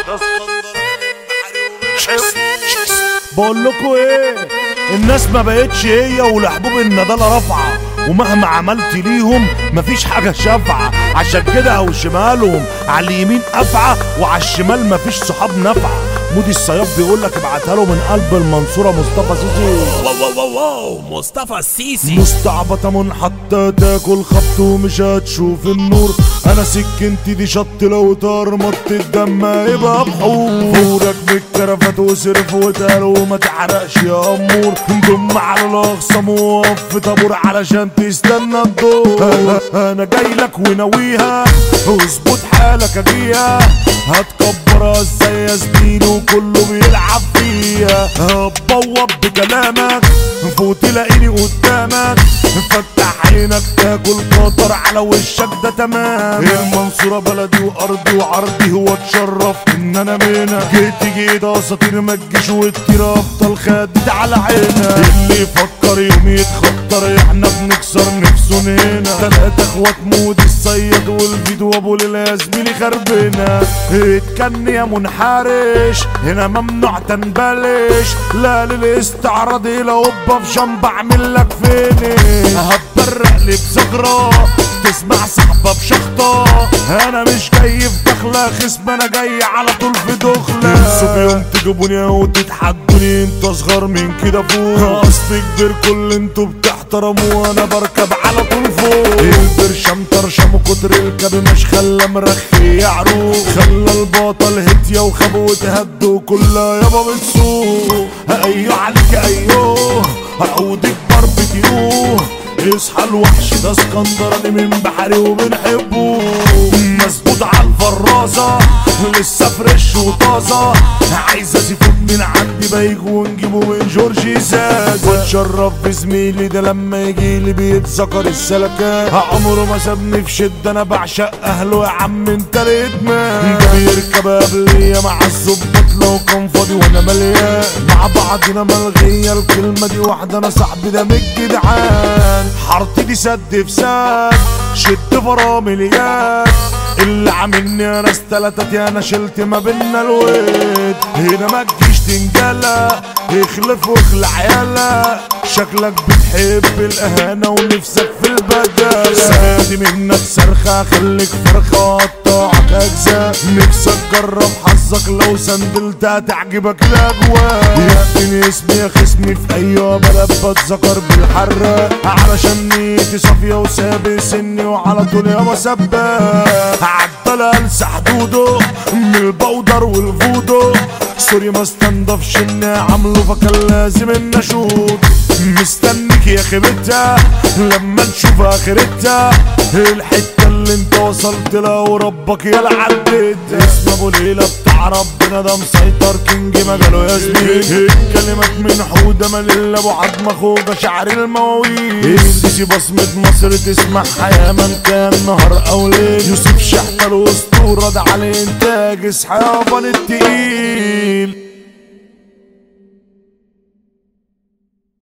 بقول لكم ايه الناس ما بقتش هي ولحبوب النضالة رافعة ومهما عملت ليهم مفيش حاجة شافعة عشان كده او شمالهم على اليمين افعى وعلى الشمال مفيش صحاب نافعة مودي الصياد بيقول لك ابعتها له من قلب المنصورة مصطفى سيسي واو واو واو واو مصطفى السيسي مستعبطة من حتى تاكل خبط ومش هتشوف النور انا سكنتي دي شط لو طرمط الدم يبقى بحور فورك بالكرفات وصرف وتقال وما تحرقش يا امور انضم على الاخصام وقف في طابور علشان تستنى الدور انا جاي لك وناويها اظبط حالك اجيها هتكبرها ازاي يا زميلي وكله بيلعب فيها هتبوظ بكلامك فوق تلاقيني قدامك فتح عينك تاكل قطر على وشك ده تمام المنصورة بلدي وارضي وعرضي هو اتشرف ان انا منها جيت جيت اساطير ما تجيش وتطير افضل خدت على عينك اللي يفكر يوم يتخطر احنا بنكسر نفسه هنا تلاتة اخوات مودي الصياد والفيديو ابو ليلى يا زميلي خربنا اتكن يا منحرش هنا ممنوع تنبلش لا للاستعراض الى هوبا في شنب اعمل لك فيني هتبرق لي بزغرة تسمع صحبة بشخطة انا مش جاي في دخلة خصم انا جاي على طول في دخلة انسوا في يوم تجيبوني وتتحدوني انت اصغر من كده فوق اصل كبير كل انتوا بتحترموا وانا بركب على طول فوق البرشام طرشم وكتر الكب مش خلى مرخي يعروق خلى البطل هدية وخاب وتهد وكلها يابا بتسوق ايوه عليك ايوه عودك ضرب تيوه اصحى الوحش ده اسكندراني من بحري وبنحبه مظبوط على الفرازة لسه فريش وطازة عايزة سيفود من عندي بايج ونجيبه من جورج زاد واتشرف بزميلي ده لما يجيلي بيتذكر السلكات عمره ما سابني في شدة انا بعشق اهله يا عم انت الادمان ده بيركب قبلية مع الظباط لو كان فاضي وانا مليان مع بعضنا ملغية الكلمة دي واحدة انا صاحبي ده من الجدعان حارتي دي سد في سد شد فرامليات اللي عاملني انا استلتت انا شلت ما بينا الويد هنا ما تجيش تنجلى اخلف واخلع يالا شكلك بتحب الاهانة ونفسك في البدل سادي منك صرخة خليك فرخة قطعك اجزاء نفسك جرب حظك لو سندلت هتعجبك الاجواء يكفيني اسمي يا خصمي في اي بلد بتذكر بالحرة علشان نيتي صافية وسابي سني وعلى طول يابا سباك عدل انسى حدوده من البودر والفودو سوري ما استنضفش اني عامله فكان لازم ان اشوط مستنيك يا خيبتها لما نشوف اخرتها الحته اللي انت وصلت لها وربك يا عديت اسم ابو ليلى بتاع ربنا ده مسيطر كينج مجاله يا زميلي الكلمات من حوده مال ابو عظمه خوجه شعر المواويل السيسي بصمه مصر تسمعها يا من كان نهار او ليل يوسف شحته الاسطوره ده عليه انتاج اصحابا التقيل